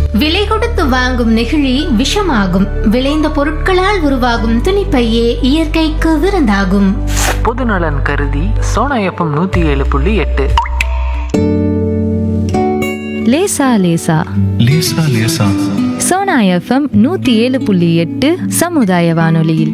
விலை கொடுத்து வாங்கும் நெகிழி விஷமாகும் விளைந்த பொருட்களால் உருவாகும் துணிப்பையே இயற்கைக்கு விருந்தாகும் பொதுநலன் கருதி சோனா எஃப்எம் நூற்றி ஏழு புள்ளி எட்டு லேசா லேசா லேசா லேசா சோனா எஃப்எம் நூத்தி ஏழு புள்ளி எட்டு சமுதாய வானொலியில்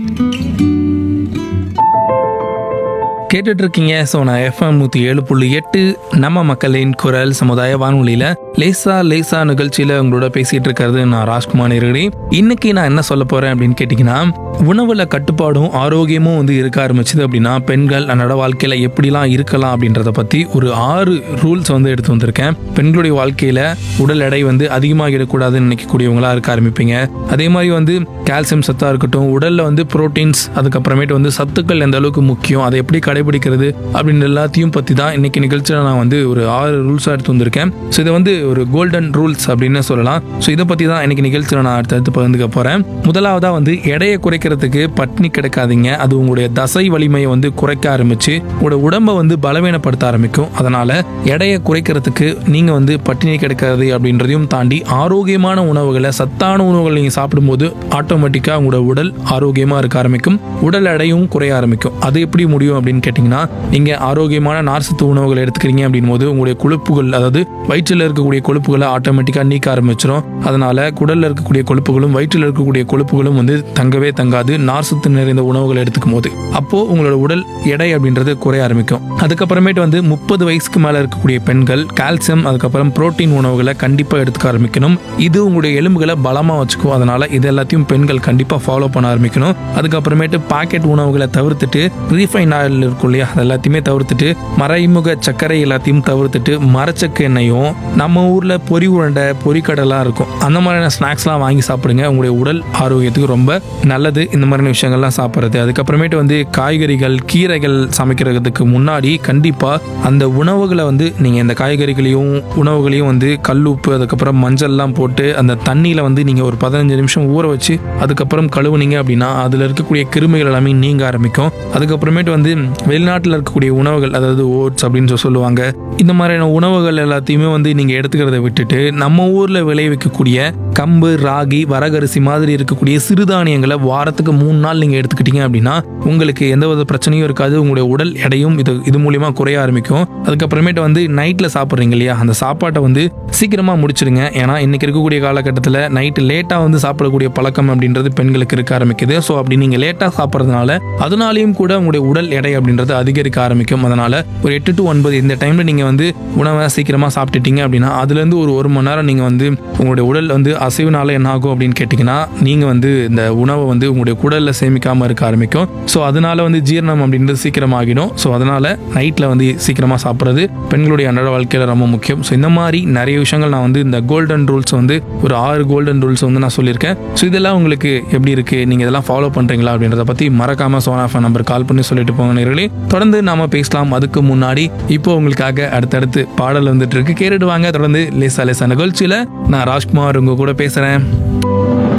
கேட்டுட்டு இருக்கீங்க ஸோ நான் எஃப்எம் நூற்றி ஏழு புள்ளி எட்டு நம்ம மக்களின் குரல் சமுதாய வானொலியில் லேசா லேசா நிகழ்ச்சியில் உங்களோட பேசிகிட்டு இருக்கிறது நான் ராஜ்குமார் நேரடி இன்னைக்கு நான் என்ன சொல்ல போகிறேன் அப்படின்னு கேட்டிங்கன்னா உணவில் கட்டுப்பாடும் ஆரோக்கியமும் வந்து இருக்க ஆரம்பிச்சது அப்படின்னா பெண்கள் அன்னோட வாழ்க்கையில் எப்படிலாம் இருக்கலாம் அப்படின்றத பற்றி ஒரு ஆறு ரூல்ஸ் வந்து எடுத்து வந்திருக்கேன் பெண்களுடைய வாழ்க்கையில் உடல் எடை வந்து அதிகமாகிடக்கூடாதுன்னு நினைக்கக்கூடியவங்களா இருக்க ஆரம்பிப்பீங்க அதே மாதிரி வந்து கால்சியம் சத்தாக இருக்கட்டும் உடலில் வந்து புரோட்டீன்ஸ் அதுக்கப்புறமேட்டு வந்து சத்துக்கள் எந்த அளவுக்கு முக்கியம் அதை எப்படி கடைபிடிக்கிறது அப்படின்னு எல்லாத்தையும் பற்றி தான் இன்னைக்கு நிகழ்ச்சியில் நான் வந்து ஒரு ஆறு ரூல்ஸாக எடுத்து வந்திருக்கேன் ஸோ இதை வந்து ஒரு கோல்டன் ரூல்ஸ் அப்படின்னு சொல்லலாம் ஸோ இதை பற்றி தான் இன்னைக்கு நிகழ்ச்சியில் நான் அடுத்தடுத்து பகிர்ந்துக்க போகிறேன் முதலாவதாக வந்து எடையை குறைக்கிறதுக்கு பட்னி கிடக்காதீங்க அது உங்களுடைய தசை வலிமையை வந்து குறைக்க ஆரம்பிச்சு உங்களோட உடம்பை வந்து பலவீனப்படுத்த ஆரம்பிக்கும் அதனால எடையை குறைக்கிறதுக்கு நீங்கள் வந்து பட்டினி கிடக்கிறது அப்படின்றதையும் தாண்டி ஆரோக்கியமான உணவுகளை சத்தான உணவுகளை நீங்கள் சாப்பிடும்போது ஆட்டோமேட்டிக்காக உங்களோட உடல் ஆரோக்கியமாக இருக்க ஆரம்பிக்கும் உடல் எடையும் குறைய ஆரம்பிக்கும் அது எப்படி முடியும் அப்படின்னு கேட்டிங்கன்னா நீங்கள் ஆரோக்கியமான நார்சத்து உணவுகளை எடுத்துக்கிறீங்க அப்படின் போது உங்களுடைய கொழுப்புகள் அதாவது வயிற்றில் இருக்கக்கூடிய கொழுப்புகளை ஆட்டோமேட்டிக்காக நீக்க ஆரம்பிச்சிடும் அதனால குடலில் இருக்கக்கூடிய கொழுப்புகளும் வயிற்றில் இருக்கக்கூடிய கொழுப்புகளும் வந்து தங்கவே தங்காது நார்சத்து நிறைந்த உணவுகளை எடுத்துக்கும் போது அப்போ உங்களோட உடல் எடை அப்படின்றது குறைய ஆரம்பிக்கும் அதுக்கப்புறமேட்டு வந்து முப்பது வயசுக்கு மேலே இருக்கக்கூடிய பெண்கள் கால்சியம் அதுக்கப்புறம் புரோட்டீன் உணவுகளை கண்டிப்பாக எடுத்துக்க ஆரம்பிக்கணும் இது உங்களுடைய எலும்புகளை பலமாக வச்சுக்கும் அதனால இது எல்லாத்தையும் பெண்கள் கண்டிப்பாக ஃபாலோ பண்ண ஆரம்பிக்கணும் அதுக்கப்புறமேட்டு பாக்கெட் உணவுகளை தவிர்த்துட்டு ரீஃபைன் ஆயில் இருக்கும் இல்லையா அது எல்லாத்தையுமே தவிர்த்துட்டு மறைமுக சர்க்கரை எல்லாத்தையும் தவிர்த்துட்டு மரச்சக்க எண்ணெயும் நம்ம ஊரில் பொரி உருண்டை பொரிக்கடலாம் இருக்கும் அந்த மாதிரியான ஸ்நாக்ஸ்லாம் வாங்கி சாப்பிடுங்க உங்களுடைய உடல் ஆரோக்கியத்துக்கு ரொம்ப நல்லது இந்த மாதிரியான விஷயங்கள்லாம் சாப்பிட்றது அதுக்கப்புறமேட்டு வந்து காய்கறிகள் கீரைகள் சமைக்கிறதுக்கு முன்னாடி கண்டிப்பாக அந்த உணவுகளை வந்து நீங்கள் இந்த காய்கறிகளையும் உணவுகளையும் வந்து கல்லுப்பு அதுக்கப்புறம் மஞ்சள்லாம் போட்டு அந்த தண்ணியில் வந்து நீங்கள் ஒரு பதினஞ்சு நிமிஷம் ஊற வச்சு அதுக்கப்புறம் கழுவுனீங்க அப்படின்னா அதில் இருக்கக்கூடிய கிருமிகள் எல்லாமே நீங்க ஆரம்பிக்கும் அதுக்கப்புறமேட்டு வந்து வெளிநாட்டில் இருக்கக்கூடிய உணவுகள் அதாவது ஓட்ஸ் அப்படின்னு சொல்லி சொல்லுவாங்க இந்த மாதிரியான உணவுகள் எல்லாத்தையுமே வந்து நீங்கள் எடுத்துக்கிறத விட்டுட்டு நம்ம ஊரில் விளைவிக்கக்கூடிய கம்பு ராகி வரகரிசி மாதிரி இருக்கக்கூடிய சிறுதானியங்களை வாரத்துக்கு மூணு நாள் நீங்கள் எடுத்துக்கிட்டீங்க அப்படின்னா உங்களுக்கு எந்த வித பிரச்சனையும் இருக்காது உங்களுடைய உடல் எடையும் இது இது மூலியமா குறைய ஆரம்பிக்கும் அதுக்கப்புறமேட்டு வந்து நைட்டில் சாப்பிட்றீங்க இல்லையா அந்த சாப்பாட்டை வந்து சீக்கிரமாக முடிச்சிடுங்க ஏன்னா இன்னைக்கு இருக்கக்கூடிய காலகட்டத்தில் நைட்டு லேட்டாக வந்து சாப்பிடக்கூடிய பழக்கம் அப்படின்றது பெண்களுக்கு இருக்க ஆரம்பிக்குது ஸோ அப்படி நீங்கள் லேட்டாக சாப்பிட்றதுனால அதனாலையும் கூட உங்களுடைய உடல் எடை அப்படின்றது அதிகரிக்க ஆரம்பிக்கும் அதனால ஒரு எட்டு டு ஒன்பது இந்த டைமில் நீங்கள் வந்து உணவை சீக்கிரமாக சாப்பிட்டுட்டீங்க அப்படின்னா அதுலேருந்து ஒரு ஒரு மணி நேரம் நீங்கள் வந்து உங்களுடைய உடல் வந்து அசைவுனால என்ன ஆகும் அப்படின்னு கேட்டிங்கன்னா நீங்கள் வந்து இந்த உணவை வந்து உங்களுடைய குடலில் சேமிக்காமல் இருக்க ஆரம்பிக்கும் ஸோ அதனால வந்து ஜீரணம் அப்படின்றது சீக்கிரமாகிடும் ஸோ அதனால நைட்டில் வந்து சீக்கிரமாக சாப்பிட்றது பெண்களுடைய அன்றாட வாழ்க்கையில் ரொம்ப முக்கியம் ஸோ இந்த மாதிரி நிறைய விஷயங்கள் நான் வந்து இந்த கோல்டன் ரூல்ஸ் வந்து ஒரு ஆறு கோல்டன் ரூல்ஸ் வந்து நான் சொல்லியிருக்கேன் ஸோ இதெல்லாம் உங்களுக்கு எப்படி இருக்கு நீங்கள் இதெல்லாம் ஃபாலோ பண்ணுறீங்களா அப்படின்றத பற்றி மறக்காம சோனா ஃபோன் நம்பர் கால் பண்ணி சொல்லிட்டு போங்க நேர்களே தொடர்ந்து நாம பேசலாம் அதுக்கு முன்னாடி இப்போ உங்களுக்காக அடுத்தடுத்து பாடல் வந்துட்டு இருக்கு கேட்டுட்டு வாங்க தொடர்ந்து லேசா லேசா நிகழ்ச்சியில் நான் ராஜ்குமார் உங்க கூட பேசுகிறேன்